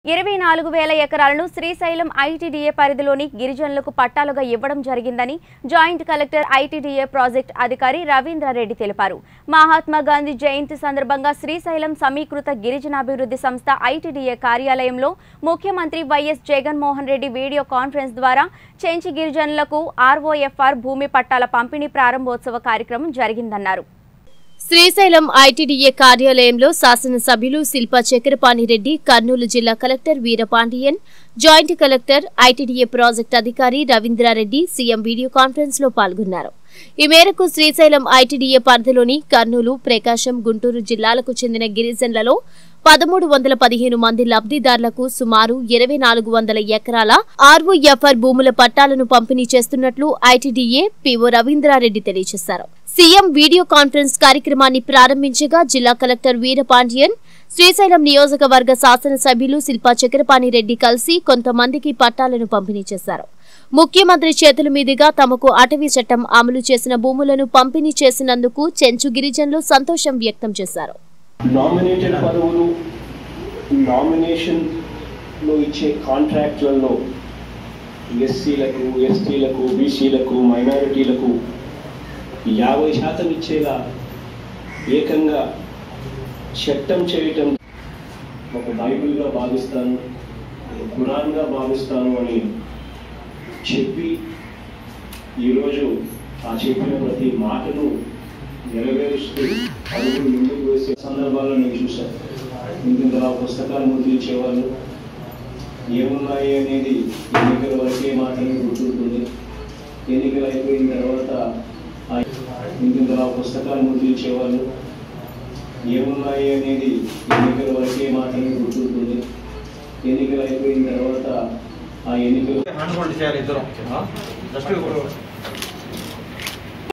ఇరవై నాలుగు వేల ఎకరాలను శ్రీశైలం ఐటీడీఏ పరిధిలోని గిరిజనులకు పట్టాలుగా ఇవ్వడం జరిగిందని జాయింట్ కలెక్టర్ ఐటీడీఏ ప్రాజెక్ట్ అధికారి రవీంద్రారెడ్డి తెలిపారు మహాత్మా గాంధీ జయంతి సందర్భంగా శ్రీశైలం సమీకృత గిరిజనాభివృద్ధి సంస్థ ఐటీడీఏ కార్యాలయంలో ముఖ్యమంత్రి YS Jaganmohan Reddy video conference ద్వారా చెంచి గిరిజనులకు ఆర్ఓఎఫ్ఆర్ భూమి పట్టాల పంపిణీ ప్రారంభోత్సవ కార్యక్రమం జరిగిందన్నారు శ్రీశైలం ఐటీడీఏ కార్యాలయంలో శాసనసభ్యులు శిల్పా చక్రపాణిరెడ్డి కర్నూలు జిల్లా collector Veerapandian joint collector ITDA project అధికారి రవీంద్రారెడ్డి సీఎం వీడియో కాన్ఫరెన్స్ లో పాల్గొన్నారు ఈ మేరకు శ్రీశైలం ఐటీడీఏ పరిధిలోని కర్నూలు ప్రకాశం గుంటూరు జిల్లాలకు చెందిన గిరిజనులలో పదమూడు వందల పదిహేను మంది లబ్ధిదారులకు సుమారు ఇరవై నాలుగు వందల ఎకరాల ఆర్ఓఎఫ్ఆర్ భూముల పట్టాలను పంపిణీ చేస్తున్నట్లు ఐటీడీఏ పీఓ రవీంద్రారెడ్డి తెలియజేశారు సీఎం వీడియో కాన్ఫరెన్స్ కార్యక్రమాన్ని ప్రారంభించగా జిల్లా కలెక్టర్ వీరపాండియన్ శ్రీశైలం నియోజకవర్గ శాసనసభ్యులు శిల్పా చక్రపాణి రెడ్డి కలిసి కొంతమందికి పట్టాలను పంపిణీ చేశారు ముఖ్యమంత్రి చేతుల మీదుగా తమకు అటవీ చట్టం అమలు చేసిన భూములను పంపిణీ చేసినందుకు చెంచు గిరిజనులు సంతోషం వ్యక్తం చేశారు నామినేటెడ్ పదవులు నామినేషన్ లో ఇచ్చే కాంట్రాక్ట్లలో ఎస్సీలకు ఎస్టీలకు బీసీలకు మైనారిటీలకు యాభై శాతం ఇచ్చేలా ఏకంగా చట్టం చేయటం ఒక బైబిల్గా భావిస్తాను ఒక ఖురాన్గా భావిస్తాను అని చెప్పి ఈరోజు ఆ చెప్పిన ప్రతి మాటను నెరవేరుస్తూ అడుగులు ముందుకు వేసే సందర్భాల్లో నేను చూశాను ఇంత పుస్తకాలు ముద్రించేవాళ్ళు ఏమున్నాయి అనేది ఎన్నికల వరకే మాత్రమే గుర్తుంటుంది ఎన్నికలు అయిపోయిన తర్వాత ఆ ఇంత పుస్తకాలు ముద్రించేవాళ్ళు ఏమున్నాయి అనేది ఎన్నికల వరకే మాత్రమే గుర్తుంటుంది ఎన్నికలు అయిపోయిన తర్వాత ఆ ఎన్నికలు హ్యాండ్ హోల్డ్ చేయాలి ఇద్దరం జస్ట్ ఇప్పుడు